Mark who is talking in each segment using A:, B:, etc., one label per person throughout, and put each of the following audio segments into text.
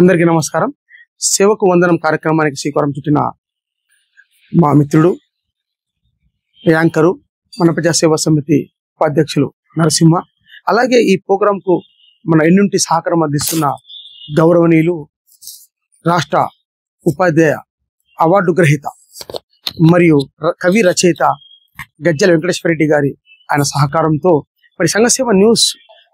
A: అందరికీ నమస్కారం సేవకు వందనం కార్యక్రమానికి శ్రీకారం చుట్టిన మా మిత్రుడు యాంకరు మన ప్రజా సేవా సమితి ఉపాధ్యక్షులు నరసింహ అలాగే ఈ ప్రోగ్రాం కు మన ఎన్నుంటి సహకారం అందిస్తున్న గౌరవనీయులు రాష్ట్ర ఉపాధ్యాయ అవార్డు గ్రహీత మరియు ర- కవి రచయిత గజ్జల వెంకటేశ్వర రెడ్డి గారి ఆయన సహకారంతో మరి సంఘసేవ న్యూస్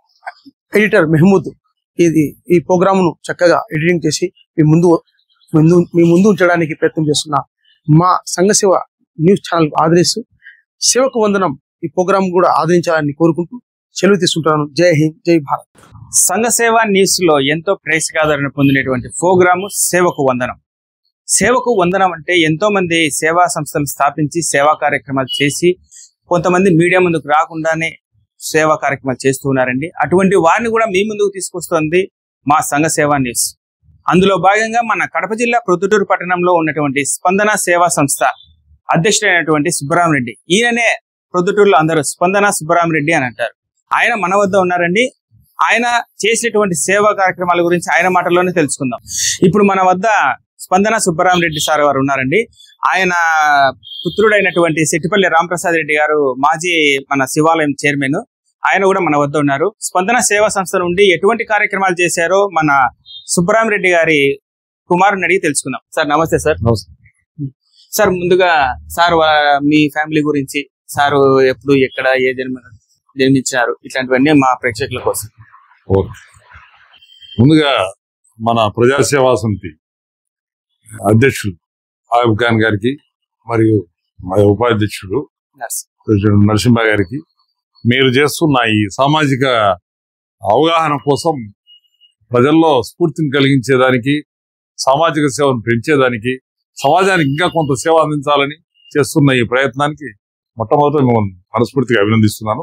A: ఎడిటర్ మెహమూద్ ఇది ఈ ప్రోగ్రామ్ ను చక్కగా ఎడిటింగ్ చేసి మీ ముందు ముందు మీ ముందు ఉంచడానికి ప్రయత్నం చేస్తున్న మా సంఘసేవ న్యూస్ ఛానల్ ఆదరిస్తూ సేవకు వందనం ఈ ప్రోగ్రామ్ కూడా ఆదరించాలని కోరుకుంటూ సెలవు తీసుకుంటున్నాను జై హింద్ జై భారత్
B: సంఘ సేవ న్యూస్ లో ఎంతో ప్రేక్షకాదరణ పొందినటువంటి ప్రోగ్రాము సేవకు వందనం సేవకు వందనం అంటే ఎంతో మంది సేవా సంస్థలు స్థాపించి సేవా కార్యక్రమాలు చేసి కొంతమంది మీడియా ముందుకు రాకుండానే సేవా కార్యక్రమాలు చేస్తూ ఉన్నారండి అటువంటి వారిని కూడా మీ ముందుకు తీసుకొస్తుంది మా సంఘ సేవా న్యూస్ అందులో భాగంగా మన కడప జిల్లా ప్రొద్దుటూరు పట్టణంలో ఉన్నటువంటి స్పందన సేవా సంస్థ అధ్యక్షుడైనటువంటి సుబ్బరామరెడ్డి ఈయననే ప్రొద్దుటూరులో అందరూ స్పందన సుబ్బరామరెడ్డి అని అంటారు ఆయన మన వద్ద ఉన్నారండి ఆయన చేసేటువంటి సేవా కార్యక్రమాల గురించి ఆయన మాటల్లోనే తెలుసుకుందాం ఇప్పుడు మన వద్ద స్పందన సుబ్బరామరెడ్డి సార్ వారు ఉన్నారండి ఆయన పుత్రుడైనటువంటి సెట్టిపల్లి రామప్రసాద్ రెడ్డి గారు మాజీ మన శివాలయం చైర్మన్ ఆయన కూడా మన వద్ద ఉన్నారు స్పందన సేవా సంస్థ నుండి ఎటువంటి కార్యక్రమాలు చేశారో మన సుబ్బరామరెడ్డి గారి కుమారుని అడిగి తెలుసుకుందాం సార్ నమస్తే సార్
C: నమస్తే.
B: సార్ ముందుగా సార్ వా- మీ ఫ్యామిలీ గురించి సార్ ఎప్పుడు ఎక్కడ ఏ జన్మ జన్మించారు ఇట్లాంటివన్నీ మా ప్రేక్షకుల కోసం
C: ఓకే ముందుగా మన ప్రజాసేవా సమితి అధ్యక్షుడు ఆయుబ్ ఖాన్ గారికి మరియు మా ఉపాధ్యక్షుడు
B: నర్స్.
C: ప్రెసిడెంట్ నరసింహ గారికి మీరు చేస్తున్న ఈ సామాజిక అవగాహన కోసం ప్రజల్లో స్ఫూర్తిని కలిగించేదానికి సామాజిక సేవను పెంచేదానికి సమాజానికి ఇంకా కొంత సేవ అందించాలని చేస్తున్న ఈ ప్రయత్నానికి మొట్టమొదట మిమ్మల్ని మనస్ఫూర్తిగా అభినందిస్తున్నాను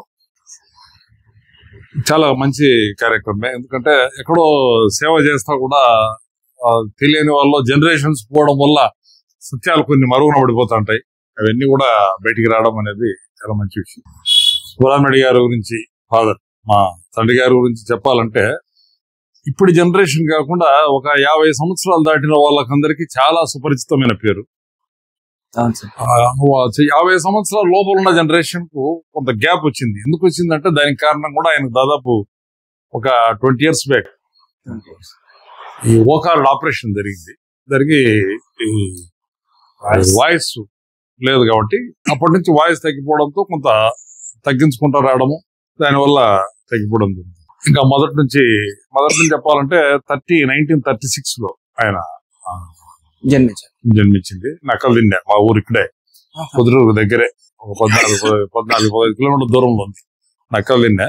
C: చాలా మంచి కార్యక్రమమే ఎందుకంటే ఎక్కడో సేవ చేస్తా కూడా ఆ, తెలియని వాళ్ళు జనరేషన్స్ పోవడం వల్ల సత్యాలు కొన్ని మరుగున పడిపోతుంటాయి అవన్నీ కూడా బయటికి రావడం అనేది చాలా మంచి విషయం సుబ్రహ్మణ్య గారి గురించి ఫాదర్ మా తండ్రి గారి గురించి చెప్పాలంటే ఇప్పుడు జనరేషన్ కాకుండా ఒక యాభై సంవత్సరాలు దాటిన వాళ్ళకందరికీ చాలా సుపరిచితమైన పేరు
B: అవును సార్
C: ఆ, వా- యాభై సంవత్సరాల లోపల ఉన్న జనరేషన్ కు కొంత గ్యాప్ వచ్చింది ఎందుకు వచ్చిందంటే దానికి కారణం కూడా ఆయనకు దాదాపు ఒక ట్వంటీ ఇయర్స్ బ్యాక్ ఈ ఓకార్డ్ ఆపరేషన్ జరిగింది జరిగి ఈ వాయిస్ లేదు కాబట్టి అప్పటి నుంచి వాయిస్ తగ్గిపోవడంతో కొంత తగ్గించుకుంటూ రావడము దానివల్ల తగ్గిపోవడం జరిగింది ఇంకా మొదటి నుంచి మొదటి నుంచి చెప్పాలంటే థర్టీ నైన్టీన్ థర్టీ సిక్స్ లో ఆయన ఆ,
B: జన్మించారు
C: జన్మించింది నకల్ దిండే మా ఊరు ఇక్కడే కుదురు దగ్గరే ఒక పద్నాలుగు ప- పద్నాలుగు పదహైదు కిలోమీటర్ల దూరంలో ఉంది నక్కలు తిన్నా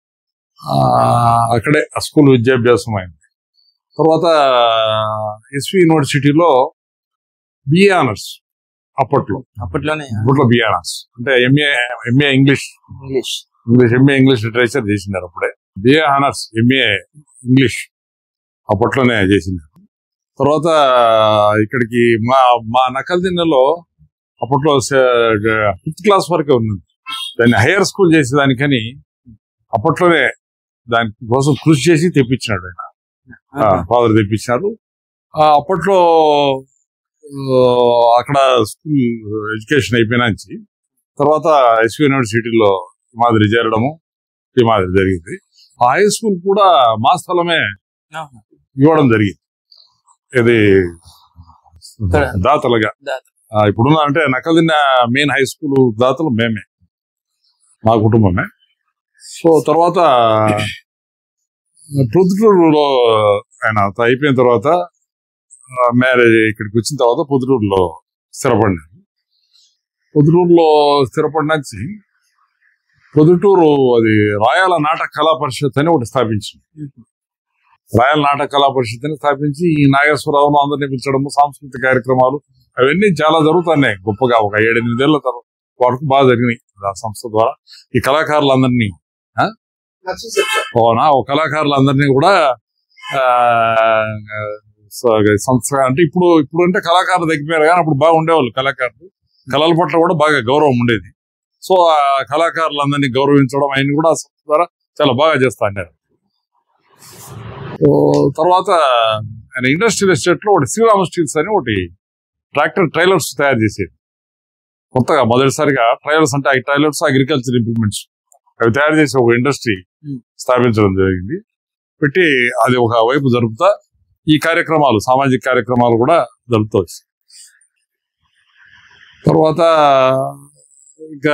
C: అక్కడే ఆ స్కూల్ విద్యాభ్యాసం అయింది తర్వాత ఎస్వి యూనివర్సిటీలో బిఏ ఆనర్స్ అప్పట్లో
B: అప్పట్లోనే
C: అప్పట్లో బిఏ ఆనర్స్ అంటే MA MA English
B: English
C: English MA English literature చేసినారు అప్పుడే బిఏ ఆనర్స్ ఎంఏ ఇంగ్లీష్ అప్పట్లోనే చేసినారు తర్వాత ఇక్కడికి మా మా నకల్దిన్నెలో అప్పట్లో ఫిఫ్త్ క్లాస్ వరకే ఉన్నది దాన్ని హైయర్ స్కూల్ చేసేదానికని అప్పట్లోనే దాని కోసం కృషి చేసి తెప్పించినాడు ఆయన ఫాదర్ తెప్పించినారు ఆ, అప్పట్లో ఆ, అక్కడ స్కూల్ ఎడ్యుకేషన్ అయిపోయినాంచి తర్వాత ఎస్వి యూనివర్సిటీలో ఈ మాదిరి చేరడము ఈ మాదిరి జరిగింది ఆ హై స్కూల్ కూడా మా స్థలమే ఇవ్వడం జరిగింది ఇది
B: ఇక్కడ.
C: దాతలుగా
B: దాత.
C: ఆ, ఇప్పుడున్న అంటే నకదిన్న మెయిన్ హై స్కూల్ దాతలు మేమే మా కుటుంబమే సో తర్వాత పొద్దుటూరులో ఆయన అంత అయిపోయిన తర్వాత మ్యారేజ్ ఇక్కడికి వచ్చిన తర్వాత పొద్దుటూరులో స్థిరపడినాను పొద్దుటూరులో స్థిరపడినాచి పొద్దుటూరు అది రాయాల నాటక కళా పరిషత్ అని ఒకటి స్థాపించింది రాయల నాటక కళా పరిషత్ అని స్థాపించి ఈ నాగేశ్వరరావును అందరినీ పిలిచడము సాంస్కృతిక కార్యక్రమాలు అవన్నీ చాలా జరుగుతున్నాయి గొప్పగా ఒక ఏడెనిమిదేళ్ల తర్వాత వరకు బాగా జరిగినాయి ఆ సంస్థ ద్వారా ఈ కళాకారులందరినీ అవునా ఒక కళాకారులందరినీ కూడా ఆ, స- సంస్థ అంటే ఇప్పుడు ఇప్పుడు అంటే కళాకారులు తగ్గిపోయారు కానీ అప్పుడు బాగా ఉండేవాళ్ళు కళాకారులు కళల పట్ల కూడా బాగా గౌరవం ఉండేది సో ఆ కళాకారులందరినీ గౌరవించడం ఆయన కూడా ఆ సంస్థ ద్వారా చాలా బాగా చేస్తా అన్నారు సో తర్వాత ఆయన ఇండస్ట్రియల్ ఎస్టేట్ లో ఒకటి శ్రీరామ స్టీల్స్ అని ఒకటి ట్రాక్టర్ ట్రైలర్స్ తయారు చేసేది కొత్తగా మొదటిసారిగా ట్రైలర్స్ అంటే ఆ ట్రైలర్స్ అగ్రికల్చర్ ఇంప్లిమెంట్స్ అవి తయారు చేసి ఒక ఇండస్ట్రీ
B: Hmm.
C: స్థాపించడం జరిగింది పెట్టి అది ఒక వైపు జరుపుతా ఈ కార్యక్రమాలు సామాజిక కార్యక్రమాలు కూడా జరుపుతూ వచ్చాయి తర్వాత ఇంకా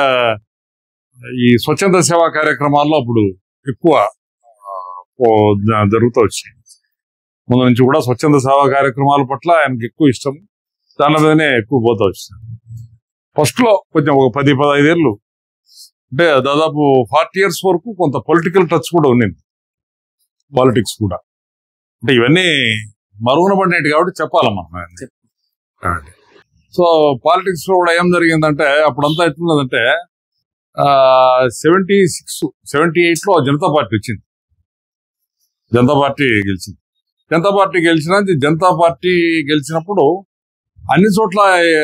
C: ఈ స్వచ్ఛంద సేవా కార్యక్రమాల్లో అప్పుడు ఎక్కువ ఆ, ఓ- జ- జరుగుతూ వచ్చాయి ముందు నుంచి కూడా స్వచ్ఛంద సేవా కార్యక్రమాల పట్ల ఆయనకి ఎక్కువ ఇష్టం దాని మీదనే ఎక్కువ పోతా వచ్చింది ఫస్ట్ లో కొంచెం ఒక పది పదహైదేళ్ళు అంటే దాదాపు ఫార్టీ ఇయర్స్ వరకు కొంత పొలిటికల్ టచ్ కూడా ఉన్నింది పాలిటిక్స్ కూడా అంటే ఇవన్నీ మరుగున పడినట్టు కాబట్టి చెప్పాలి మనం అవన్నీ. సో పాలిటిక్స్ లో కూడా ఏం జరిగిందంటే అప్పుడంతా ఎట్లున్నదంటే సెవెంటీ సిక్స్ సెవెంటీ ఎయిట్ లో జనతా పార్టీ వచ్చింది జనతా పార్టీ గెలిచింది జనతా పార్టీ గెలిచిన జనతా పార్టీ గెలిచినప్పుడు అన్ని చోట్ల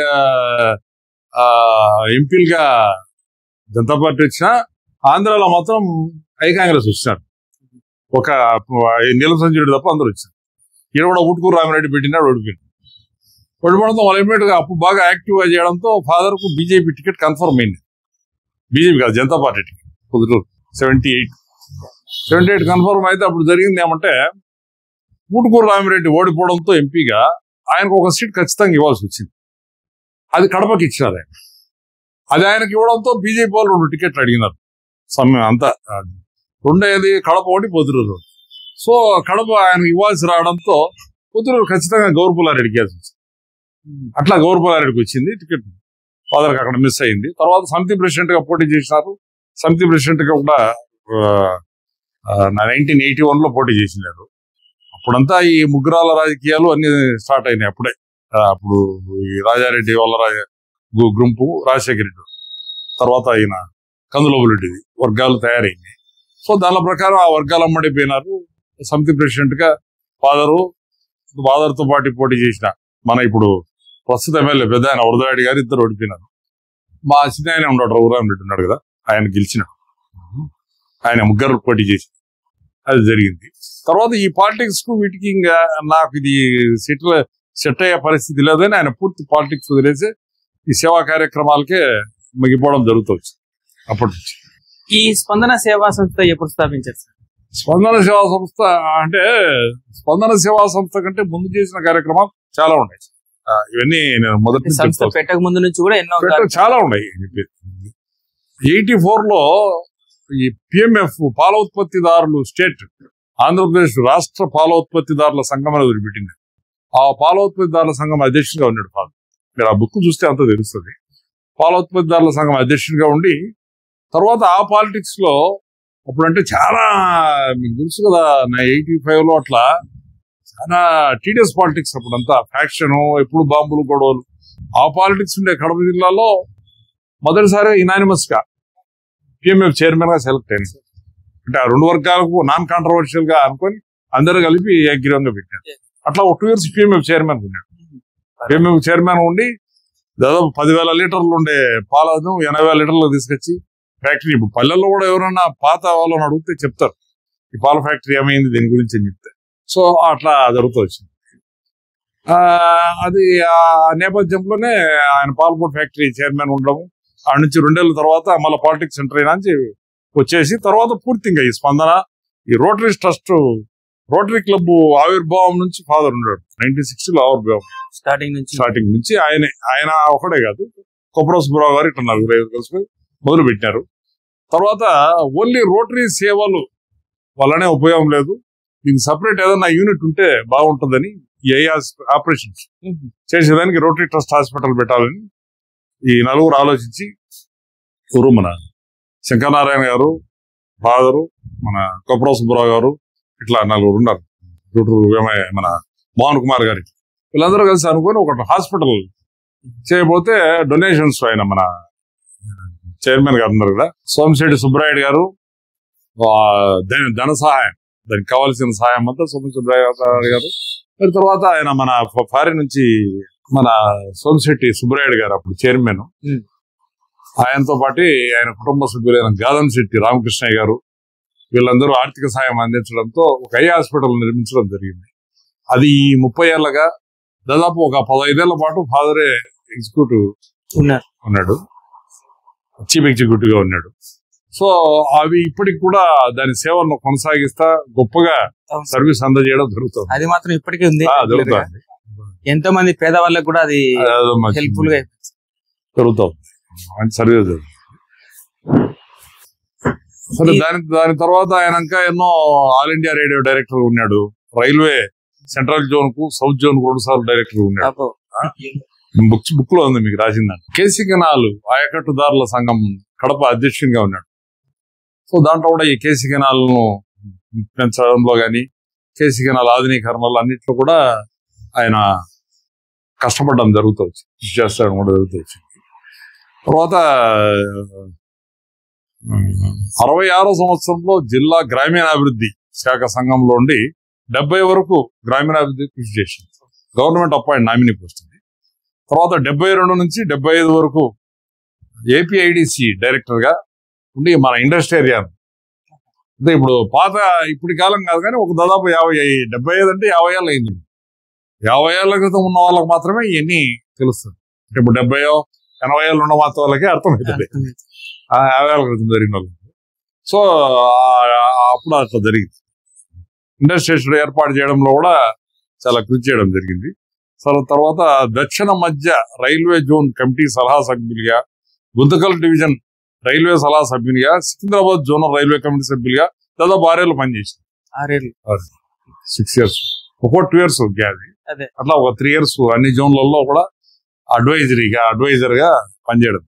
C: ఆ, ఎంపీలుగా జనతా పార్టీ వచ్చినా ఆంధ్రాలో మాత్రం ఐ కాంగ్రెస్ వచ్చినారు ఒక నీలం సంజయుడు తప్ప అందరూ వచ్చారు ఈయన కూడా ఊటుకూరు రామిరెడ్డి పెట్టినాడు ఓడిపోయింది ఓడిపోవడంతో వాళ్ళు ఇమ్మీడియట్ గా అప్పుడు బాగా యాక్టివ్ గా చేయడంతో ఫాదర్ కు బీజేపీ టికెట్ కన్ఫర్మ్ అయింది బీజేపీ కాదు జనతా పార్టీ టికెట్ కుదురు seventy eight seventy eight confirm అయితే అప్పుడు జరిగింది ఏమంటే ఊటుకూరు రామిరెడ్డి ఓడిపోవడంతో ఎంపీగా ఆయనకు ఒక సీట్ ఖచ్చితంగా ఇవ్వాల్సి వచ్చింది అది కడపకి ఇచ్చినారు ఆయన అది ఆయనకి ఇవ్వడంతో బీజేపీ వాళ్ళు రెండు టికెట్లు అడిగినారు సమయం అంతా రెండేది కడప ఒకటి పొద్దురూరు ఒకటి. సో కడప ఆయన ఇవ్వాల్సి రావడంతో పొద్దురూరు ఖచ్చితంగా గౌరపుల్లారెడ్డికి ఇవ్వాల్సి వచ్చింది అట్లా గౌరపుల్లారెడ్డికి వచ్చింది టికెట్ ఫాదర్కి అక్కడ మిస్ అయింది తర్వాత సమితి ప్రెసిడెంట్ గా పోటీ చేసినారు సమితి ప్రెసిడెంట్ గా కూడా నైన్టీన్ ఎయిటీ వన్ లో పోటీ చేసినారు అప్పుడంతా ఈ ముగ్గురాల రాజకీయాలు అన్ని స్టార్ట్ అయినాయి అప్పుడే ఆ, అప్పుడు ఈ రాజారెడ్డి వాళ్ళ రాజ గు- గుంపు రాజశేఖర రెడ్డి తర్వాత ఆయన కందులోబు రెడ్డిది వర్గాలు తయారైంది సో దాని ప్రకారం ఆ వర్గాలు అమ్మడి పోయినారు సమితి ప్రెసిడెంట్ గా ఫాదరు ఫాదర్ తో పాటు పోటీ చేసిన మన ఇప్పుడు ప్రస్తుత ఎమ్మెల్యే పెద్ద ఆయన వరదరాడి గారు ఇద్దరు ఓడిపోయినారు మా చిన్న ఆయన ఉన్నాడు రఘురామ్ రెడ్డి ఉన్నాడు కదా ఆయన గెలిచినాడు ఆయన ముగ్గురు పోటీ చేసి అది జరిగింది తర్వాత ఈ పాలిటిక్స్ కు వీటికి ఇంకా నాకు ఇది సెటిల్ సెట్ అయ్యే పరిస్థితి లేదని ఆయన పూర్తి పాలిటిక్స్ వదిలేసి ఈ సేవా కార్యక్రమాలకే మిగిపోవడం జరుగుతుంది అప్పటి నుంచి
B: ఈ స్పందన సేవా సంస్థ ఎప్పుడు స్థాపించారు సార్
C: స్పందన సేవా సంస్థ అంటే స్పందన సేవా సంస్థ కంటే ముందు చేసిన కార్యక్రమాలు చాలా ఉన్నాయి ఆ, ఇవన్నీ నేను మొదటి నుంచి
B: సంస్థ
C: చెప్తా
B: పెట్టక ముందు నుంచి కూడా ఎన్నో
C: పెట్ట- చాలా ఉన్నాయి ఎయిటీ ఫోర్ లో ఈ పిఎంఎఫ్ పాల ఉత్పత్తిదారులు స్టేట్ ఆంధ్రప్రదేశ్ రాష్ట్ర పాల ఉత్పత్తిదారుల సంఘం అనేది వదిలిపెట్టింది ఆ పాల ఉత్పత్తిదారుల సంఘం అధ్యక్షుడిగా ఉన్నాడు ఫాదర్ మీరు ఆ బుక్ చూస్తే అంత తెలుస్తుంది పాల ఉత్పత్తిదారుల సంఘం అధ్యక్షుడిగా ఉండి తర్వాత ఆ పాలిటిక్స్ లో అప్పుడంటే చాలా మీకు తెలుసు కదా నా ఎయిటీ ఫైవ్ లో అట్లా చాలా టీడీఎస్ పాలిటిక్స్ అప్పుడంతా ఫ్యాక్షన్ ఎప్పుడు బాంబులు గొడవలు ఆ పాలిటిక్స్ ఉండే కడప జిల్లాలో మొదటిసారి ఇనానిమస్ గా పిఎంఎఫ్ చైర్మన్ గా సెలెక్ట్ అయింది అంటే ఆ రెండు వర్గాలకు నాన్ కాంట్రవర్షియల్ గా అనుకొని అందరూ కలిపి ఏకగ్రీవంగా పెట్టారు అట్లా ఒక టూ ఇయర్స్ పిఎంఎఫ్ చైర్మన్ ఉన్నాడు పిఎంఎఫ్ చైర్మన్ ఉండి దాదాపు పదివేల లీటర్లు ఉండే పాలను ఎనభై వేల లీటర్లు తీసుకొచ్చి ఫ్యాక్టరీ ఇప్పుడు పల్లెల్లో కూడా ఎవరన్నా పాత వాళ్ళని అడిగితే చెప్తారు ఈ పాల ఫ్యాక్టరీ ఏమైంది దీని గురించి అని చెప్తే సో అట్లా జరుగుతూ వచ్చింది ఆ, అది ఆ నేపథ్యంలోనే ఆయన పాల్పోర్ట్ ఫ్యాక్టరీ చైర్మన్ ఉండడం ఆ నుంచి రెండేళ్ల తర్వాత మళ్ళీ పాలిటిక్స్ సెంటర్ అయినా నుంచి వచ్చేసి తర్వాత పూర్తిగా ఈ స్పందన ఈ రోటరీ ట్రస్ట్ రోటరీ క్లబ్ ఆవిర్భావం నుంచి ఫాదర్ ఉన్నాడు నైన్టీన్ సిక్స్టీలో ఆవిర్భావం
B: స్టార్టింగ్ నుంచి
C: స్టార్టింగ్ నుంచి ఆయన ఆయన ఒకటే కాదు కొప్పరం సుబ్బారావు గారు ఇట్లా నలుగురు ఐదు కలిసి మొదలు పెట్టారు తర్వాత ఓన్లీ రోటరీ సేవలు వల్లనే ఉపయోగం లేదు దీనికి సపరేట్ ఏదైనా యూనిట్ ఉంటే బాగుంటుందని ఈ ఐఆర్స్ ఆపరేషన్స్ చేసేదానికి రోటరీ ట్రస్ట్ హాస్పిటల్ పెట్టాలని ఈ నలుగురు ఆలోచించి గురు మన శంకరనారాయణ గారు ఫాదరు మన కొప్పరం సుబ్బారావు గారు ఇట్లా నలుగురు ఉన్నారు గుంటూరు వేమయ్య మన మోహన్ కుమార్ గారి వీళ్ళందరూ కలిసి అనుకొని ఒక హాస్పిటల్ చేయబోతే డొనేషన్స్ ఆయన మన చైర్మన్ గారు ఉన్నారు కదా సోమశెట్టి సుబ్బరాయుడు గారు ఆ, ధన- ధన సహాయం దానికి కావాల్సిన సహాయం అంతా సోమశెట్టి సుబ్బరాయుడు గారు మరి తర్వాత ఆయన మన ఫారిన్ నుంచి మన సోమశెట్టి సుబ్బరాయుడు గారు అప్పుడు చైర్మన్
B: Hmm.
C: ఆయనతో పాటు ఆయన కుటుంబ సభ్యులైన గాదం శెట్టి రామకృష్ణయ్య గారు వీళ్ళందరూ ఆర్థిక సాయం అందించడంతో ఒక ఐ హాస్పిటల్ నిర్మించడం జరిగింది అది ఈ ముప్పై ఏళ్ళగా దాదాపు ఒక పదహైదేళ్ల పాటు ఫాదరే ఎగ్జిక్యూటివ్
B: ఉన్నారు
C: ఉన్నాడు చీఫ్ ఎగ్జిక్యూటివ్ గా ఉన్నాడు సో అవి ఇప్పటికి కూడా దాని సేవలను కొనసాగిస్తా గొప్పగా
B: అవును సార్.
C: సర్వీస్ అందజేయడం జరుగుతుంది
B: అది మాత్రం ఇప్పటికీ ఉంది
C: ఆ, జరుగుతుంది
B: ఎంతో మంది పేదవాళ్ళకి కూడా అది
C: అదో మంచి-
B: హెల్ప్ఫుల్ గా
C: జరుగుతాం మంచి సర్వీస్ జరుగుతుంది సరే
B: ఈ-
C: దాని దాని తర్వాత ఆయన ఇంకా ఎన్నో ఆల్ ఇండియా రేడియో డైరెక్టర్ ఉన్నాడు రైల్వే సెంట్రల్ జోన్ కు సౌత్ జోన్ కు రెండు సార్లు డైరెక్టర్ ఉన్నాడు
B: అబ్బో.
C: బుక్స్ బుక్ లో ఉంది మీకు రాసిందని కేసీ కెనాల్ ఆయకట్టుదారుల సంఘం కడప అధ్యక్షునిగా ఉన్నాడు సో దాంట్లో కూడా ఈ కేసీ కెనాల్ ను పెంచడంలో గాని కేసీ కెనాల్ ఆధునీకరణలో అన్నిట్లో కూడా ఆయన కష్టపడడం జరుగుతూ వచ్చింది కృషి చేస్తాడు కూడా జరుగుతూ వచ్చింది తర్వాత అరవై ఆరో సంవత్సరంలో జిల్లా గ్రామీణాభివృద్ధి శాఖ సంఘంలో ఉండి డెబ్బై వరకు గ్రామీణాభివృద్ధి కృషి చేసింది గవర్నమెంట్ అపాయింట్ నామినీ పోస్ట్ ఉంది తర్వాత డెబ్బై రెండు నుంచి డెబ్బై ఐదు వరకు ఏపీఐడిసి డైరెక్టర్ గా ఉండి మన ఇండస్ట్రీ ఏరియా అంటే ఇప్పుడు పాత ఇప్పటి కాలం కాదు కానీ ఒక దాదాపు యాభై డెబ్బై ఐదు అంటే యాభై ఏళ్ళు అయింది యాభై ఏళ్ల క్రితం ఉన్న వాళ్ళకి మాత్రమే ఇవన్నీ తెలుస్తుంది అంటే ఇప్పుడు డెబ్బయో ఎనభై ఏళ్ళు ఉన్న మాత్రం వాళ్ళకి అర్థమవుతుంది ఆ యాభై ఏళ్ళ క్రితం జరిగిన వాళ్ళకి సో ఆ- అప్పుడు అట్లా జరిగింది ఇండస్ట్రియల్ ఏర్పాటు చేయడంలో కూడా చాలా కృషి చేయడం జరిగింది సో తర్వాత దక్షిణ మధ్య రైల్వే జోన్ కమిటీ సలహా సభ్యులుగా గుంతకల్ డివిజన్ రైల్వే సలహా సభ్యునిగా సికింద్రాబాద్ జోనల్ రైల్వే కమిటీ సభ్యులుగా దాదాపు ఆరేళ్ళు పనిచేసింది
B: ఆరేళ్ళు
C: సిక్స్ ఇయర్స్ ఒక్కో టూ ఇయర్స్ గ్యాది
B: అదే.
C: అట్లా ఒక త్రీ ఇయర్స్ అన్ని జోన్లలో కూడా అడ్వైజరీగా అడ్వైజర్ గా పనిచేయడం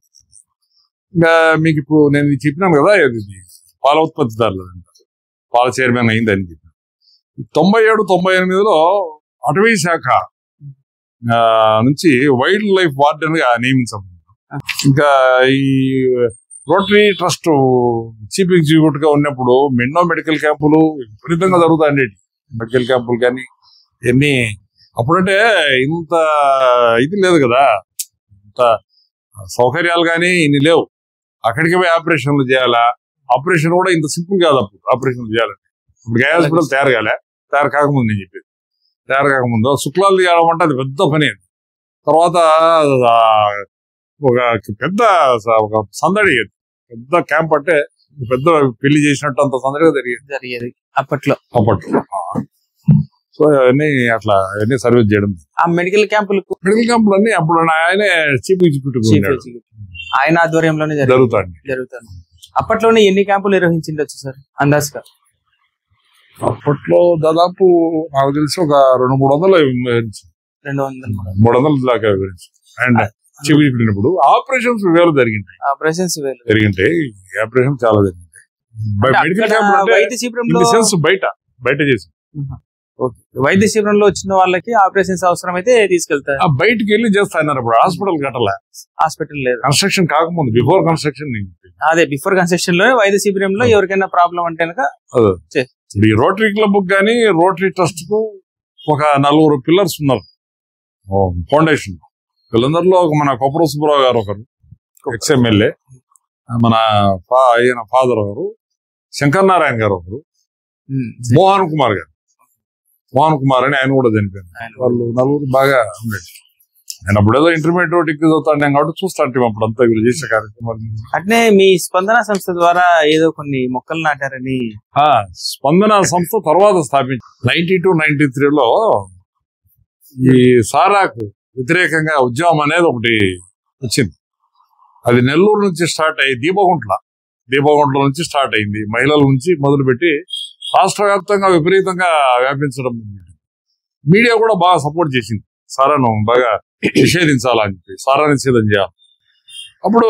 C: ఇంకా మీకు ఇప్పుడు నేను ఇది చెప్పినాను కదా ఇది పాల ఉత్పత్తిదారులు అంటారు. పాల చైర్మన్ అయిందని చెప్పిన తొంభై ఏడు తొంభై ఎనిమిదిలో అటవీ శాఖ ఆ, నుంచి వైల్డ్ లైఫ్ వార్డెన్ గా నియమించాం ఇంకా ఈ రోటరీ ట్రస్ట్ చీఫ్ ఎగ్జిక్యూటివ్ గా ఉన్నప్పుడు ఎన్నో మెడికల్ క్యాంపులు విపరీతంగా జరుగుతాయండి మెడికల్ క్యాంపులు కానీ ఎన్ని అప్పుడంటే ఇంత ఇది లేదు కదా ఇంత సౌకర్యాలు కానీ ఇన్ని లేవు అక్కడికి పోయి ఆపరేషన్లు చేయాలా ఆపరేషన్ కూడా ఇంత సింపుల్ కాదు అప్పుడు ఆపరేషన్లు చేయాలంటే ఇప్పుడు గే హాస్పిటల్ తయారు కాలే తయారు కాకముందు నేను చెప్పేది తయారు కాకముందు శుక్లాలు చేయడం అంటే అది పెద్ద పని అది. తర్వాత ఆ, ఒక పెద్ద స- ఒక సందడి అది. పెద్ద క్యాంప్ అంటే పెద్ద పెళ్లి చేసినట్టు అంత సందడిగా జరిగేది
B: జరిగేది అప్పట్లో
C: అప్పట్లో సో అవన్నీ అట్లా అవన్నీ సర్వీస్ చేయడం
B: ఆ మెడికల్ క్యాంపులకు
C: మెడికల్ క్యాంపులు అన్ని అప్పుడు ఆయనే చీఫ్ ఎగ్జిక్యూటివ్
B: చీఫ్
C: ఉన్నాడు.
B: ఎగ్జిక్యూటివ్ ఆయన ఆధ్వర్యంలోనే జరుగుతుంది
C: జరుగుతాండి
B: జరుగుతుంది అప్పట్లోనే ఎన్ని క్యాంపులు నిర్వహించిండొచ్చు సార్ అందాజుగా
C: అప్పట్లో దాదాపు నాకు తెలిసి ఒక రెండు మూడు వందల వివరించి
B: రెండు వందల
C: మూడు వందల దాకా వివరించి అండ్ చీఫ్ ఎగ్జిక్యూటివ్ ఉన్నప్పుడు ఆపరేషన్స్ వేలు జరిగింటాయి
B: ఆపరేషన్స్ వేలు
C: జరిగింటాయి ఆపరేషన్ చాలా జరిగింటాయి బై-
B: అంటే
C: మెడికల్
B: అక్కడ
C: క్యాంప్ అంటే
B: వైద్య శిబిరంలో
C: ఇన్ ది సెన్స్ బయట బయట చేసి
B: ఓకే. వైద్య శిబిరంలో వచ్చిన వాళ్ళకి ఆపరేషన్స్ అవసరం అయితే తీసుకెళ్తారు
C: ఆ బయటికి వెళ్ళి చేస్తా అన్నారు ఇప్పుడు హాస్పిటల్ కట్టలే
B: హాస్పిటల్ లేదు
C: కన్స్ట్రక్షన్ కాకముందు బిఫోర్ కన్స్ట్రక్షన్
B: అదే బిఫోర్ కన్స్ట్రక్షన్ లో వైద్య శిబిరంలో ఎవరికైనా ప్రాబ్లం అంటే కనుక చే-
C: ఈ రోటరీ క్లబ్ కానీ రోటరీ ట్రస్ట్ కు ఒక నలుగురు పిల్లర్స్ ఉన్నారు ఫౌండేషన్ వీళ్ళందరిలో ఒక మన కొప్పర సుబ్బారావు గారు ఒకరు ఎక్స్ ఎమ్మెల్యే మన ఫా- ఆయన ఫాదర్ గారు శంకర్ నారాయణ గారు ఒకరు
B: ఉమ్,
C: మోహన్ కుమార్ గారు మోహన్ కుమార్ అని ఆయన కూడా చనిపోయారు
B: ఆయన
C: వాళ్ళు నలుగురు బాగా ఉండేది నేను అప్పుడు ఏదో ఇంటర్మీడియట్ డిగ్రీ చదువుతాను కాబట్టి చూస్తాను అప్పుడు అంతా వీళ్ళు చేసే కార్యక్రమాలు
B: అట్నే మీ స్పందన సంస్థ ద్వారా ఏదో కొన్ని మొక్కలు నాటారని
C: ఆ, స్పందన సంస్థ తర్వాత స్థాపించి నైన్టీ టూ నైన్టీ త్రీలో ఈ సారాకు వ్యతిరేకంగా ఉద్యమం అనేది ఒకటి వచ్చింది అది నెల్లూరు నుంచి స్టార్ట్ అయ్యి దీపగుంట్ల దీపగుంట్ల నుంచి స్టార్ట్ అయింది మహిళల నుంచి మొదలుపెట్టి రాష్ట్ర వ్యాప్తంగా విపరీతంగా వ్యాపించడం మీడియా కూడా బాగా సపోర్ట్ చేసింది సారాను బాగా నిషేధించాలని చెప్పి సారా నిషేధం చేయాలి అప్పుడు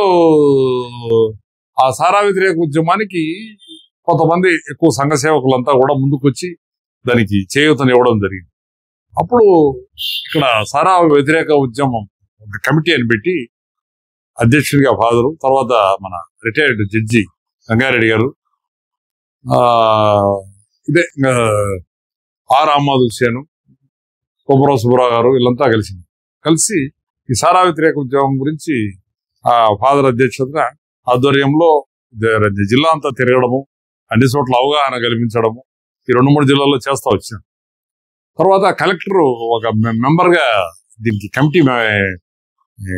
C: ఆ సారా వ్యతిరేక ఉద్యమానికి కొంతమంది ఎక్కువ సంఘ సేవకులంతా కూడా ముందుకొచ్చి దానికి చేయూతను ఇవ్వడం జరిగింది అప్పుడు ఇక్కడ సారా వ్యతిరేక ఉద్యమం ఒక కమిటీ అని పెట్టి అధ్యక్షుడిగా ఫాదరు తర్వాత మన రిటైర్డ్ జడ్జి గంగారెడ్డి గారు ఆ ఇదే ఆ, ఆర్ అహ్మద్ హుసేన్ కొబ్బరావు సుబ్బారావు గారు వీళ్ళంతా కలిసింది కలిసి ఈ సారా వ్యతిరేక ఉద్యమం గురించి ఆ ఫాదర్ అధ్యక్షతన ఆధ్వర్యంలో జ- జిల్లా అంతా తిరగడము అన్ని చోట్ల అవగాహన కల్పించడము ఈ రెండు మూడు జిల్లాల్లో చేస్తా వచ్చాం తర్వాత కలెక్టర్ ఒక మె- మెంబర్ గా దీనికి కమిటీ మే- ఏ,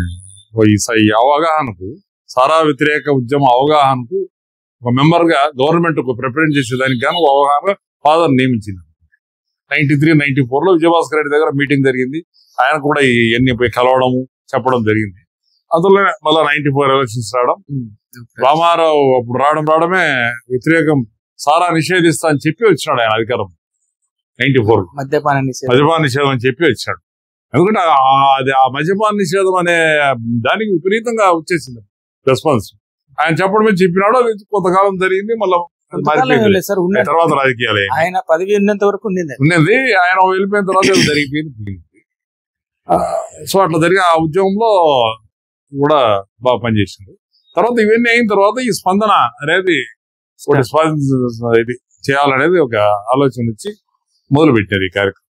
C: ఈ స- ఈ అవగాహనకు సారా వ్యతిరేక ఉద్యమ అవగాహనకు ఒక మెంబర్ గా గవర్నమెంట్ ప్రిపరేట్ చేసేదానికి గాను ఒక అవగాహన ఫాదర్ నియమించింది నైన్టీ త్రీ నైన్టీ ఫోర్ లో విజయభాస్కర్ రెడ్డి దగ్గర మీటింగ్ జరిగింది ఆయన కూడా ఇవన్నీ పోయి కలవడము చెప్పడం జరిగింది అందులో మళ్ళీ నైన్టీ ఫోర్ ఎలక్షన్స్ రావడం రామారావు అప్పుడు రావడం రావడమే వ్యతిరేకం సారా నిషేధిస్తా అని చెప్పి వచ్చినాడు ఆయన అధికారం నైన్టీ ఫోర్
B: మద్యపాన నిషేధం
C: మద్యపాన నిషేధం అని చెప్పి వచ్చాడు ఎందుకంటే ఆ- అది ఆ మద్యపాన నిషేధం అనే దానికి విపరీతంగా వచ్చేసింది రెస్పాన్స్ ఆయన చెప్పడమే చెప్పినాడు అది కొంతకాలం జరిగింది మళ్ళీ
B: కొంతకాలం ఏం లేదు సార్ ఉన్న
C: తర్వాత రాజకీయాలు అయ్యాయి.
B: ఆయన పదవి ఉన్నంత వరకు ఉండింది
C: ఉన్నది ఆయన వెళ్ళిపోయిన తర్వాత అది జరిగిపోయింది పోయింది. ఆ, సో అట్లా జరిగి ఆ ఉద్యమంలో కూడా బాగా పనిచేసింది తర్వాత ఇవన్నీ అయిన తర్వాత ఈ స్పందన అనేది ఒకటి స్పంద ఇది చేయాలనేది ఒక ఆలోచన వచ్చి మొదలు పెట్టారు ఈ కార్యక్రమం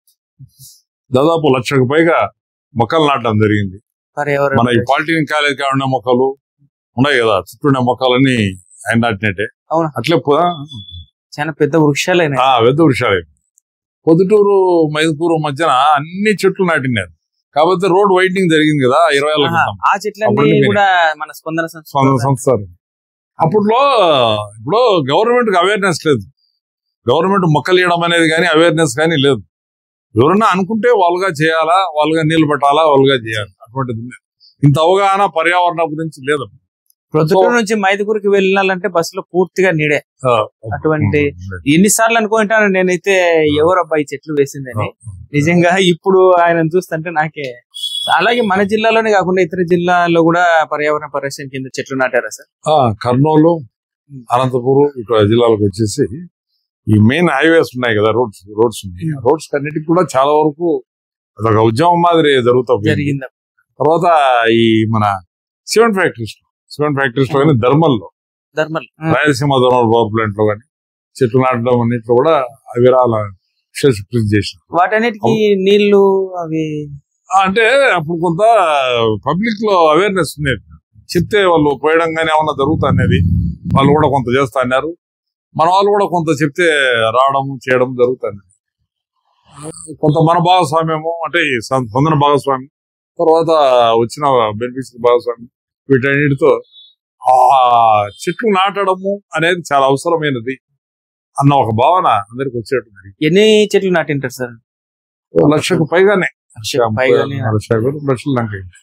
C: దాదాపు లక్షకు పైగా మొక్కలు నాటడం జరిగింది
B: పర్యావరణ
C: మన ఈ పాలిటెక్నిక్ కాలేజ్ కా ఉన్న మొక్కలు ఉన్నాయి కదా చుట్టూ ఉన్న మొక్కలన్నీ ఆయన నాటినట్టే
B: అవునా?
C: అట్లే పో-
B: చాలా పెద్ద వృక్షాలైన
C: ఆ పెద్ద వృక్షాలే పొద్దుటూరు మైదుకూరు మధ్యన అన్ని చెట్లు నాటినారు కాకపోతే రోడ్ వైడ్నింగ్ జరిగింది కదా ఇరవై ఏళ్ళ క్రితం
B: ఆ చెట్లన్నీ
C: అప్పుడు
B: కూడా మన స్పందన సంస్థ
C: స్పందన సంస్థ అప్పట్లో ఇప్పుడు గవర్నమెంట్ కి అవేర్నెస్ లేదు గవర్నమెంట్ మొక్కలు ఇవ్వడం అనేది కానీ అవేర్నెస్ కానీ లేదు ఎవరన్నా అనుకుంటే వాళ్ళుగా చేయాలా వాళ్ళుగా నీళ్లు పెట్టాలా వాళ్ళుగా చేయాలి అటువంటిది లేదు. ఇంత అవగాహన పర్యావరణ గురించి లేదు
B: ప్రొద్దుటూరు నుంచి మైదుగురికి వెళ్ళాలంటే బస్సులో పూర్తిగా నీడే
C: ఆ,
B: అటువంటి ఎన్నిసార్లు అనుకుంటాను నేనైతే ఎవరు అబ్బాయి చెట్లు వేసిందని నిజంగా ఇప్పుడు ఆయన చూస్తుంటే నాకే అలాగే మన జిల్లాలోనే కాకుండా ఇతర జిల్లాల్లో కూడా పర్యావరణ పరిరక్షణ కింద చెట్లు నాటారా సార్
C: ఆ, కర్నూలు అనంతపురం ఇటు జిల్లాలకు వచ్చేసి ఈ మెయిన్ హైవేస్ ఉన్నాయి కదా రోడ్స్ రోడ్స్ ఉన్నాయి ఆ రోడ్స్ అన్నిటికి కూడా చాలా వరకు అదొక ఉద్యమం మాదిరి జరుగుతూ పోయింది.
B: జరిగింది
C: తర్వాత ఈ మన సిమెంట్ ఫ్యాక్టరీస్ సిమెంట్ ఫ్యాక్టరీస్ లో కానీ ధర్మల్లో
B: thermal
C: Rayalaseema thermal power plant లో కానీ చెట్లు నాటడం అన్నింటిలో కూడా అవిరాల విశేష కృషి చేసిన
B: వాటన్నిటికీ నీళ్లు అవి
C: అంటే అప్పుడు కొంత పబ్లిక్ లో అవేర్నెస్ ఉండేది చెప్తే వాళ్ళు పోయడం కానీ ఏమన్నా జరుగుతా అనేది వాళ్ళు కూడా కొంత చేస్తా అన్నారు మన వాళ్ళు కూడా కొంత చెప్తే రావడం చేయడం జరుగుతుంది కొంత మన భాగస్వామ్యము అంటే ఈ సం- పొందిన భాగస్వామ్యం తర్వాత వచ్చిన బెనిఫిట్స్ భాగస్వామ్యం వీటన్నిటితో ఆ చెట్లు నాటడము అనేది చాలా అవసరమైనది అన్న ఒక భావన అందరికి వచ్చేటువంటి
B: ఎన్ని చెట్లు నాటింటారు సార్
C: లక్షకు పైగానే
B: పైగానే
C: లక్ష లక్షలు దాకా అయింది.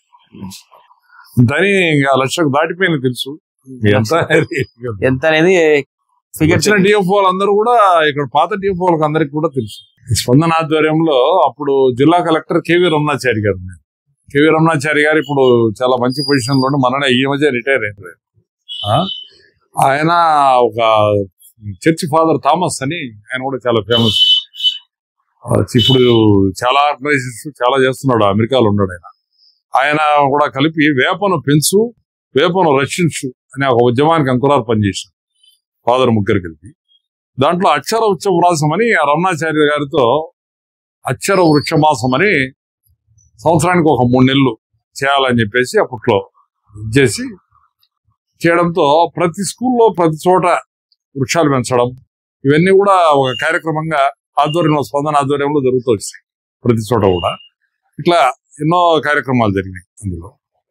C: దాని ఇంకా లక్షకు దాటిపోయింది తెలుసు ఎంత అనేది
B: ఎంత అనేది ఫిగర్
C: వచ్చిన డిఎఫ్ఓ అందరూ కూడా ఇక్కడ పాత డిఎఫ్ఓ అందరికి కూడా తెలుసు ఈ స్పందన ఆధ్వర్యంలో అప్పుడు జిల్లా కలెక్టర్ కేవీ రమణాచారి గారు ఉన్నారు. కేవీ రమణాచారి గారు ఇప్పుడు చాలా మంచి పొజిషన్ లో ఉండి మననే ఈ మధ్య రిటైర్ అయిపోయారు ఆ? ఆయన ఒక చర్చి ఫాదర్ థామస్ అని ఆయన కూడా చాలా ఫేమస్ ఇప్పుడు చాలా ఆర్గనైజేషన్స్ చాలా చేస్తున్నాడు అమెరికాలో ఉన్నాడు ఆయన ఆయన కూడా కలిపి వేపను పెంచు వేపను రక్షించు అనే ఒక ఉద్యమానికి అంకురాలు పనిచేశారు ఫాదర్ ముగ్గురు కలిపి దాంట్లో అక్షర వృక్ష వ్రాసం అని ఆ రమణాచార్య గారితో అక్షర వృక్షమాసం అని సంవత్సరానికి ఒక మూడు నెలలు చేయాలని చెప్పేసి అప్పట్లో ఇది చేసి చేయడంతో ప్రతి స్కూల్లో ప్రతి చోట వృక్షాలు పెంచడం ఇవన్నీ కూడా ఒక కార్యక్రమంగా ఆధ్వర్యంలో స్పందన ఆధ్వర్యంలో జరుగుతూ వచ్చాయి ప్రతి చోట కూడా ఇట్లా ఎన్నో కార్యక్రమాలు జరిగినాయి అందులో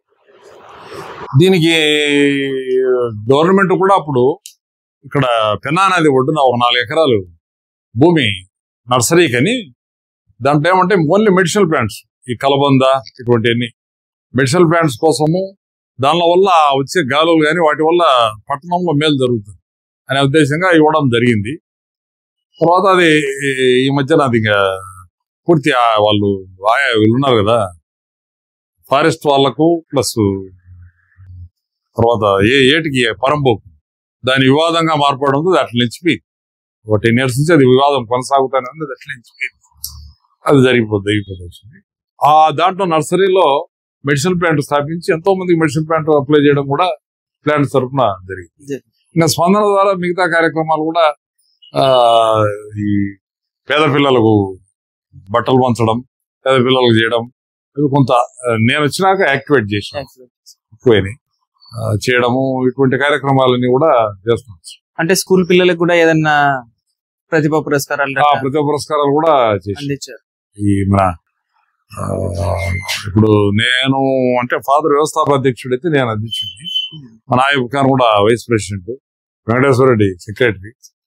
C: దీనికి గవర్నమెంట్ కూడా అప్పుడు ఇక్కడ పెన్నా నది ఒడ్డున ఒక నాలుగు ఎకరాలు భూమి నర్సరీకని దాంట్లో ఏమంటే ఓన్లీ మెడిసినల్ ప్లాంట్స్ ఈ కలబంద ఇటువంటివన్నీ మెడిసినల్ ప్లాంట్స్ కోసము దానిలో వల్ల వచ్చే గాలులు కానీ వాటి వల్ల పట్టణంలో మేలు జరుగుతుంది అనే ఉద్దేశంగా ఇవ్వడం జరిగింది తర్వాత అది ఈ మధ్యన అది ఇంకా పూర్తి ఆ వాళ్ళు ఆయా వీళ్ళు ఉన్నారు కదా ఫారెస్ట్ వాళ్లకు ప్లస్ తర్వాత ఏ ఏటికి పరంపోకు దాని వివాదంగా మార్పడంతో అది అట్లా నిలిచిపోయింది ఒక టెన్ ఇయర్స్ నుంచి అది వివాదం కొనసాగుతానే ఉంది అది అట్లా నిలిచిపోయింది అది జరిగిపోతుంది జరిగిపోతుంది వచ్చింది. ఆ దాంట్లో నర్సరీలో మెడిసిన్ ప్లాంట్ స్థాపించి ఎంతో మందికి మెడిసిన్ ప్లాంట్ అప్లై చేయడం కూడా ప్లాంట్ తరఫున జరిగింది
B: జరిగింది.
C: ఇంకా స్పందన ద్వారా మిగతా కార్యక్రమాలు కూడా ఆ ఈ పేద పిల్లలకు బట్టలు పంచడం పేద పిల్లలకు చేయడం అవి కొంత ఆ, నేను వచ్చినాక యాక్టివేట్ చేసిన ఎక్కువైనాయి ఆ, చేయడము ఇటువంటి కార్యక్రమాలన్నీ కూడా చేస్తున్నాం
B: అంటే స్కూల్ పిల్లలకు కూడా ఏదన్నా ప్రతిభా పురస్కారాలు
C: ఆ ప్రతిభ పురస్కారాలు కూడా చేసి
B: అందించారు
C: ఈ మన ఆ, ఇప్పుడు నేను అంటే ఫాదర్ వ్యవస్థాపక అధ్యక్షుడు అయితే నేను అధ్యక్షుడిని మా నాయబ్ ఖాన్ కూడా vice president Venkateswara Reddy secretary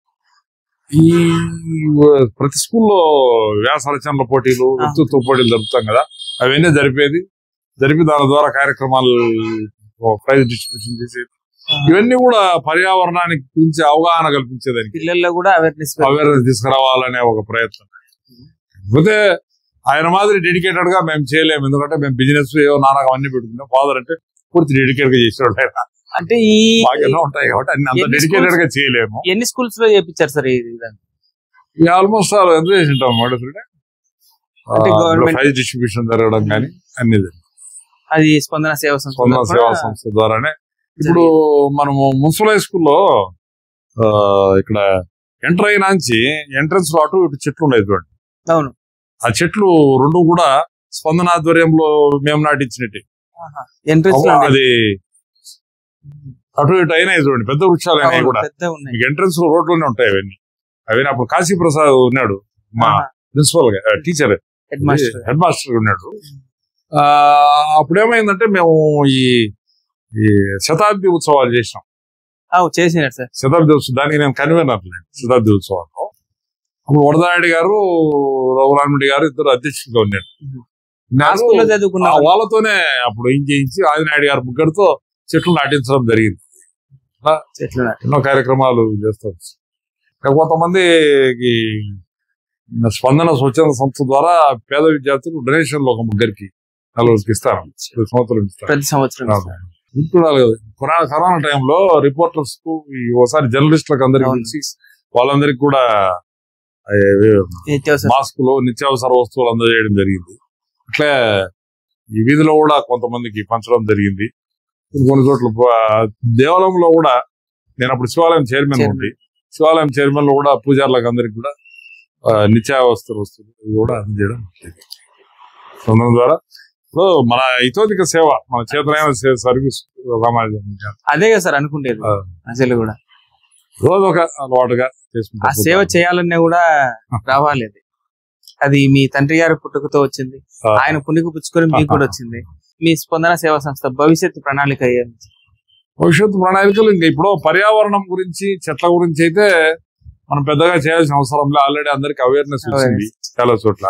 C: ఈ ప్రతి స్కూల్లో వ్యాస రచనల పోటీలు
B: ఆ.
C: వ్యక్తిత్వ పోటీలు జరుపుతాం కదా అవన్నీ జరిపేది జరిపి దాని ద్వారా కార్యక్రమాలు ప్రైజ్ డిస్ట్రిబ్యూషన్ చేసేది ఇవన్నీ కూడా పర్యావరణానికి గురించి అవగాహన కల్పించేదానికి
B: పిల్లల్లో కూడా అవేర్నెస్
C: అవేర్నెస్ తీసుకురావాలనే ఒక ప్రయత్నం కాకపోతే ఆయన మాదిరి డెడికేటెడ్ గా మేము చేయలేము ఎందుకంటే మేము బిజినెస్ ఏవో నాన్నగా అన్ని పెట్టుకున్నాం ఫాదర్ అంటే పూర్తి డెడికేట్ గా చేసేవాడు ఆయన
B: అంటే ఈ
C: బాగా ఉంటాయి కాబట్టి అన్ని అంత
B: ఎన్ని
C: డెడికేటెడ్
B: schools?
C: గా చేయలేము
B: ఎన్ని స్కూల్స్ లో చేపించారు సార్ ఇది ఇదంతా?
C: ఇక ఆల్మోస్ట్ ఆల్ ఎంత చేసి ఉంటాం మొదటి
B: అంటే government-
C: ప్రైజ్ డిస్ట్రిబ్యూషన్ జరగడం కానీ అన్ని జరిగింది.
B: అది స్పందన సేవ సంస్థ
C: స్పందన
B: కూడా
C: సేవా సంస్థ ద్వారానే ఇప్పుడు మనము మున్సిపల్ హై స్కూల్లో ఆ, ఇక్కడ ఎంటర్ అయినాంచి ఎంట్రన్స్ లో అటు ఇటు చెట్లు ఉన్నాయి చూడండి
B: అవును
C: ఆ చెట్లు రెండు కూడా స్పందన ఆధ్వర్యంలో మేము నాటించినట్టు
B: ఎంట్రెన్స్ లో ఉంది.
C: అది అటు ఇటు అయినాయి చూడండి పెద్ద వృక్షాలు అయినాయి
B: అవును,
C: కూడా
B: పెద్ద ఉన్నాయి
C: మీకు ఎంట్రన్స్ లో రోడ్లోనే ఉంటాయి అవన్నీ అవన్నీ అప్పుడు కాశీ ప్రసాద్ ఉన్నాడు మా ప్రిన్సిపల్ గా teacher
B: headmaster
C: headmaster ఉన్నాడు ఆ, అప్పుడు ఏమైందంటే మేము ఈ ఈ శతాబ్ది ఉత్సవాలు చేసినాం
B: చేసినారు సార్
C: శతాబ్ది ఉత్సవం దానికి నేను కన్వీనర్ శతాబ్ది ఉత్సవాల్లో అప్పుడు వరదారెడ్డి గారు రఘురామిరెడ్డి గారు ఇద్దరు అధ్యక్షులుగా ఉన్నారు
B: ఆ
C: నాకు
B: స్కూల్లో చదువుకున్న
C: ఆ వాళ్ళతోనే అప్పుడు ఏం చేయించి ఆదినాయుడు గారు ముగ్గురితో చెట్లు నాటించడం జరిగింది
B: చెట్లు నాటి.
C: ఎన్నో కార్యక్రమాలు చేస్తాం ఇంకా కొంతమందికి స్పందన స్వచ్ఛంద సంస్థ ద్వారా పేద విద్యార్థులు డొనేషన్లు ఒక ముగ్గురికి నలుగురికి ఇస్తారు ప్రతి సంవత్సరం ఇస్తారు
B: ప్రతి సంవత్సరం
C: చూడాలి కదా కరోనా కరోనా టైంలో రిపోర్టర్స్ కు ఈ ఒకసారి జర్నలిస్టులకు అందరికి
B: అవును.
C: పిలిచి వాళ్ళందరికీ కూడా ఏ,
B: నిత్యావసర
C: మాస్కులు నిత్యావసర వస్తువులు అందజేయడం జరిగింది అట్లే ఈ వీధిలో కూడా కొంతమందికి పంచడం జరిగింది కొన్ని చోట్ల ప- దేవాలయంలో కూడా నేను అప్పుడు శివాలయం చైర్మన్
B: Chairman.
C: ఉంది శివాలయం చైర్మన్ లో కూడా పూజారులకు అందరికి కూడా ఆ, నిత్యావసర వస్తువులు ఇవి కూడా అందజేయడం జరిగింది. స్పందన ద్వారా ఇప్పుడు మన ఇతోదిక సేవ మన చేతనైన సే- సర్వీస్ సమాజం
B: అదే కదా సార్ అనుకుంటేది
C: ఆ.
B: అసలు కూడా
C: రోజు ఒక అలవాటుగా
B: ఆ
C: చేసుకుంటా
B: సేవ చేయాలన్నా కూడా రావాలి అది అది మీ తండ్రి గారి పుట్టుకతో వచ్చింది
C: ఆ.
B: ఆయన పుణ్యకు పుచ్చుకొని మీకు కూడా వచ్చింది మీ స్పందన సేవా సంస్థ భవిష్యత్తు ప్రణాళిక ఏమి
C: భవిష్యత్తు ప్రణాళికలు ఇంకా ఇప్పుడు పర్యావరణం గురించి చెట్ల గురించి అయితే మనం పెద్దగా చేయాల్సిన అవసరం లేదు ఆల్రెడీ అందరికి అవేర్నెస్ వచ్చింది చాలా చోట్ల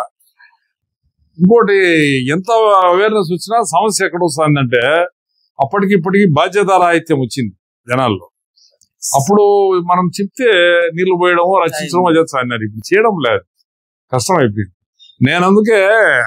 C: ఇంకోటి ఎంత అవేర్నెస్ వచ్చినా సమస్య ఎక్కడ వస్తుందంటే అప్పటికి ఇప్పటికి బాధ్యత రాహిత్యం వచ్చింది జనాల్లో అప్పుడు మనం చెప్తే నీళ్లు పోయడమో రచించడమో చేస్తా అన్నారు ఇప్పుడు చేయడం లేదు కష్టం అయిపోయింది నేను అందుకే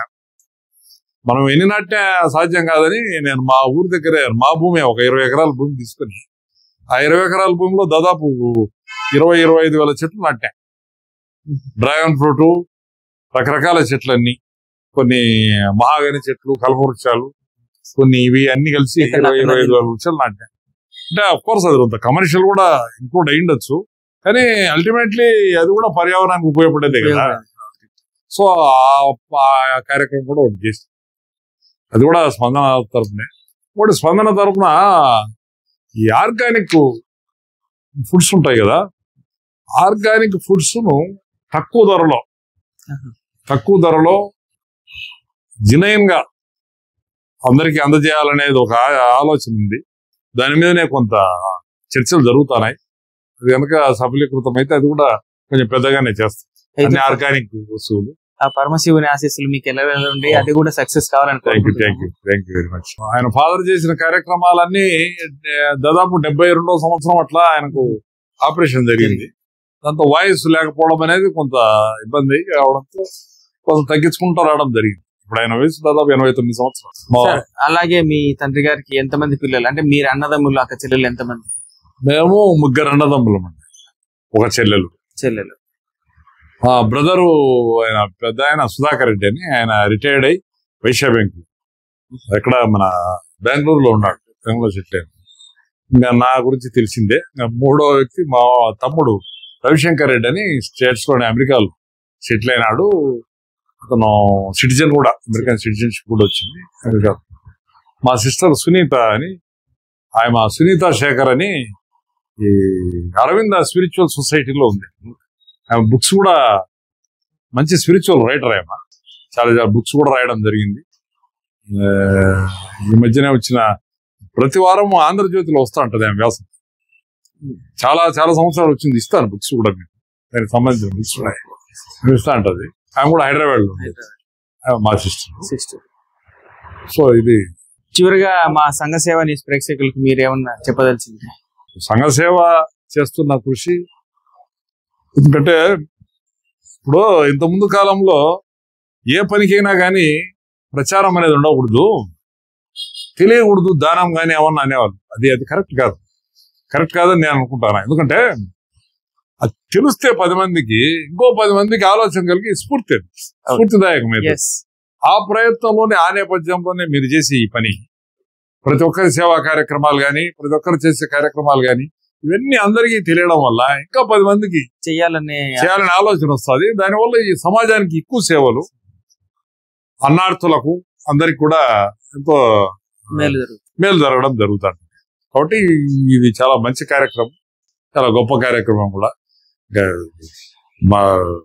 C: మనం ఎన్ని నాటినా సాధ్యం కాదని నేను మా ఊరి దగ్గరే మా భూమి ఒక ఇరవై ఎకరాల భూమి తీసుకొని ఆ ఇరవై ఎకరాల భూమిలో దాదాపు ఇరవై ఇరవై ఐదు వేల చెట్లు నాటా డ్రాగన్ ఫ్రూట్ రకరకాల చెట్లన్నీ కొన్ని మహాగని చెట్లు కలవృక్షాలు కొన్ని ఇవి అన్ని కలిసి
B: ఇంకా
C: ఇరవై ఇరవై ఐదు
B: నాటినది.
C: వేల వృక్షాలు నాటా అంటే అఫ్ కోర్స్ అది కొంత కమర్షియల్ కూడా ఇంక్లూడ్ అయ్యిండొచ్చు కానీ అల్టిమేట్లీ అది కూడా పర్యావరణానికి ఉపయోగపడేదే కదా సో ఆ- ఆ కార్యక్రమం కూడా ఒకటి చేసి అది కూడా స్పందన తరపునే ఒకటి స్పందన తరపున ఈ ఆర్గానిక్ ఫుడ్స్ ఉంటాయి కదా ఆర్గానిక్ ఫుడ్స్ ను తక్కువ ధరలో
B: ఆహా.
C: తక్కువ ధరలో జినైన్ గా అందరికీ అందజేయాలనేది ఒక ఆ- ఆలోచన ఉంది దాని మీదనే కొంత చర్చలు జరుగుతున్నాయి అది కనుక సఫలీకృతం అయితే అది కూడా కొంచెం పెద్దగానే చేస్తాం
B: అయితే
C: అన్ని ఆర్గానిక్ వస్తువులు
B: ఆ పరమశివుని ఆశీస్సులు మీకు ఎలా ఉండి అది కూడా సక్సెస్ కావాలని
C: thank you thank you thank you very much ఆయన ఫాదర్ చేసిన కార్యక్రమాలన్నీ ఏ, దాదాపు డెబ్బై రెండో సంవత్సరం అట్లా ఆయనకు ఆపరేషన్ జరిగింది దాంతో వాయిస్ లేకపోవడం అనేది కొంత ఇబ్బంది కావడంతో కొంత తగ్గించుకుంటూ రావడం జరిగింది ఇప్పుడు ఆయన వయసు దాదాపు ఎనభై తొమ్మిది సంవత్సరాలు మా-
B: సార్, అలాగే మీ తండ్రి గారికి ఎంతమంది పిల్లలు అంటే మీరు అన్నదమ్ములు అక్క చెల్లెలు ఎంతమంది
C: మేము ముగ్గురు అన్నదమ్ములం అండి ఒక చెల్లెలు
B: చెల్లెలు
C: ఆ బ్రదరు ఆయన పెద్ద ఆయన సుధాకర్ రెడ్డి అని ఆయన రిటైర్డ్ అయ్యి వైశ్య బ్యాంక్ ఎక్కడ మన బెంగళూరులో ఉన్నాడు బెంగళూరు సెటిల్ అయ్యాడు ఇంకా నా గురించి తెలిసిందే ఇంకా మూడో వ్యక్తి మా తమ్ముడు రవిశంకర్ రెడ్డి అని స్టేట్స్ లోని అమెరికాలో సెటిల్ అయినాడు అతను సిటిజన్ కూడా అమెరికన్ సిటిజన్షిప్ కూడా వచ్చింది అమెరికా మా సిస్టర్ సునీత అని ఆమె సునీత శేఖర్ అని ఈ అరవింద స్పిరిచువల్ సొసైటీలో ఉంది ఆమె బుక్స్ కూడా మంచి స్పిరిచువల్ రైటర్ ఆమె చాలా చాలా బుక్స్ కూడా రాయడం జరిగింది ఆ, ఈ మధ్యనే వచ్చిన ప్రతి వారం ఆంధ్రజ్యోతిలో వస్తూ ఉంటది ఆమె వ్యాసం చాలా చాలా సంవత్సరాలు వచ్చింది ఇస్తాను బుక్స్ కూడా మీకు దానికి సంబంధించిన బుక్స్ కూడా ఆమె ఇస్తా ఉంటది ఆమె కూడా హైదరాబాద్ లో ఉండేది. ఆమె మా సిస్టర్
B: సిస్టర్
C: సో ఇది
B: చివరిగా మా సంఘ సేవ న్యూస్ ప్రేక్షకులకు మీరు ఏమన్నా చెప్పదలిచింది
C: సంఘ సేవ చేస్తున్న కృషి ఎందుకంటే ఇప్పుడు ఇంత ముందు కాలంలో ఏ పనికైనా కానీ ప్రచారం అనేది ఉండకూడదు తెలియకూడదు దానం కానీ ఏమన్నా అనేవాళ్ళు అది అది కరెక్ట్ కాదు కరెక్ట్ కాదని నేను అనుకుంటాను ఎందుకంటే అది తెలిస్తే పది మందికి ఇంకో పది మందికి ఆలోచన కలిగి స్ఫూర్తి అది. స్ఫూర్తిదాయకమైంది
B: ఎస్
C: ఆ ప్రయత్నంలోనే ఆ నేపథ్యంలోనే మీరు చేసే ఈ పని ప్రతి ఒక్కరి సేవా కార్యక్రమాలు కానీ ప్రతి ఒక్కరు చేసే కార్యక్రమాలు కానీ ఇవన్నీ అందరికీ తెలియడం వల్ల ఇంకా పది మందికి
B: చెయ్యాలనే
C: చేయాలని ఆలోచన వస్తుంది దానివల్ల ఈ సమాజానికి ఎక్కువ సేవలు అన్నార్థులకు అందరికి కూడా ఎంతో
B: మేలు జరుగుతుంది
C: మేలు జరగడం జరుగుతుంది కాబట్టి ఇది చాలా మంచి కార్యక్రమం చాలా గొప్ప కార్యక్రమం కూడా ఇంకా మా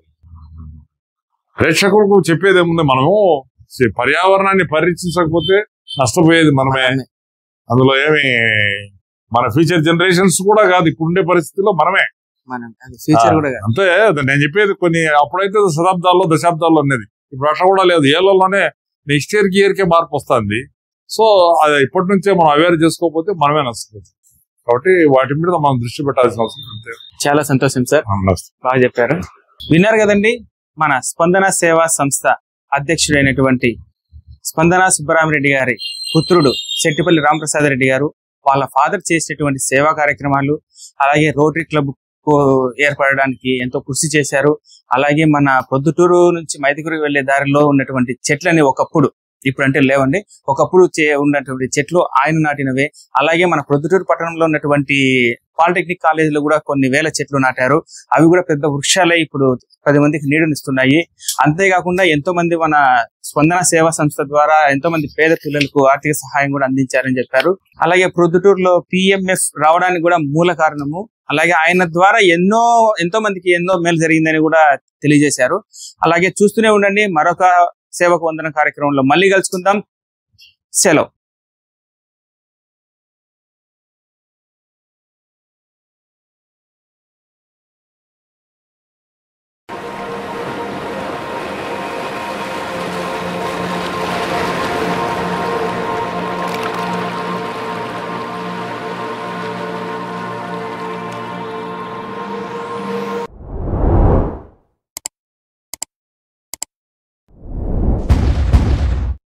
C: ప్రేక్షకులకు చెప్పేది ఏముంది మనము సే- పర్యావరణాన్ని పరిరక్షించకపోతే నష్టపోయేది మనమే అందులో ఏమి మన ఫ్యూచర్ జనరేషన్స్ కూడా కాదు ఇప్పుడుండే పరిస్థితిలో మనమే
B: మనం ఫ్యూచర్ కూడా కాదు.
C: అంతే అది నేను చెప్పేది కొన్ని అప్పుడైతే శతాబ్దాల్లో దశాబ్దాల్లో ఉన్నది ఇప్పుడు అట్లా కూడా లేదు ఏళ్లలోనే నెక్స్ట్ ఇయర్ కి ఇయర్ కే మార్పు వస్తుంది సో అది ఇప్పటి నుంచే మనం అవేర్ చేసుకోకపోతే మనమే నష్టపోతుంది కాబట్టి వాటి మీద మనం దృష్టి పెట్టాల్సిన అవసరం అంతే
B: చాలా సంతోషం సార్
C: నమస్తే.
B: బాగా చెప్పారు విన్నారు కదండి మన స్పందన సేవా సంస్థ అధ్యక్షుడైనటువంటి స్పందన సుబ్బరామిరెడ్డి గారి పుత్రుడు శెట్టిపల్లి రామప్రసాద్ రెడ్డి గారు వాళ్ళ ఫాదర్ చేసేటువంటి సేవా కార్యక్రమాలు అలాగే రోటరీ క్లబ్ కు ఏర్పడడానికి ఎంతో కృషి చేశారు అలాగే మన పొద్దుటూరు నుంచి మైదుగురు వెళ్లే దారిలో ఉన్నటువంటి చెట్లని ఒకప్పుడు ఇప్పుడు అంటే లేవండి ఒకప్పుడు చే ఉన్నటువంటి చెట్లు ఆయన నాటినవే అలాగే మన ప్రొద్దుటూరు పట్టణంలో ఉన్నటువంటి పాలిటెక్నిక్ కాలేజీలో కూడా కొన్ని వేల చెట్లు నాటారు అవి కూడా పెద్ద వృక్షాలే ఇప్పుడు పది మందికి నీడనిస్తున్నాయి అంతేకాకుండా ఎంతో మంది మన స్పందన సేవా సంస్థ ద్వారా ఎంతో మంది పేద పిల్లలకు ఆర్థిక సహాయం కూడా అందించారని చెప్పారు అలాగే ప్రొద్దుటూరులో పిఎంఎఫ్ రావడానికి కూడా మూల కారణము అలాగే ఆయన ద్వారా ఎన్నో ఎంతో మందికి ఎన్నో మేలు జరిగిందని కూడా తెలియజేశారు అలాగే చూస్తూనే ఉండండి మరొక సేవకు వందన కార్యక్రమంలో మళ్ళీ కలుసుకుందాం సెలవు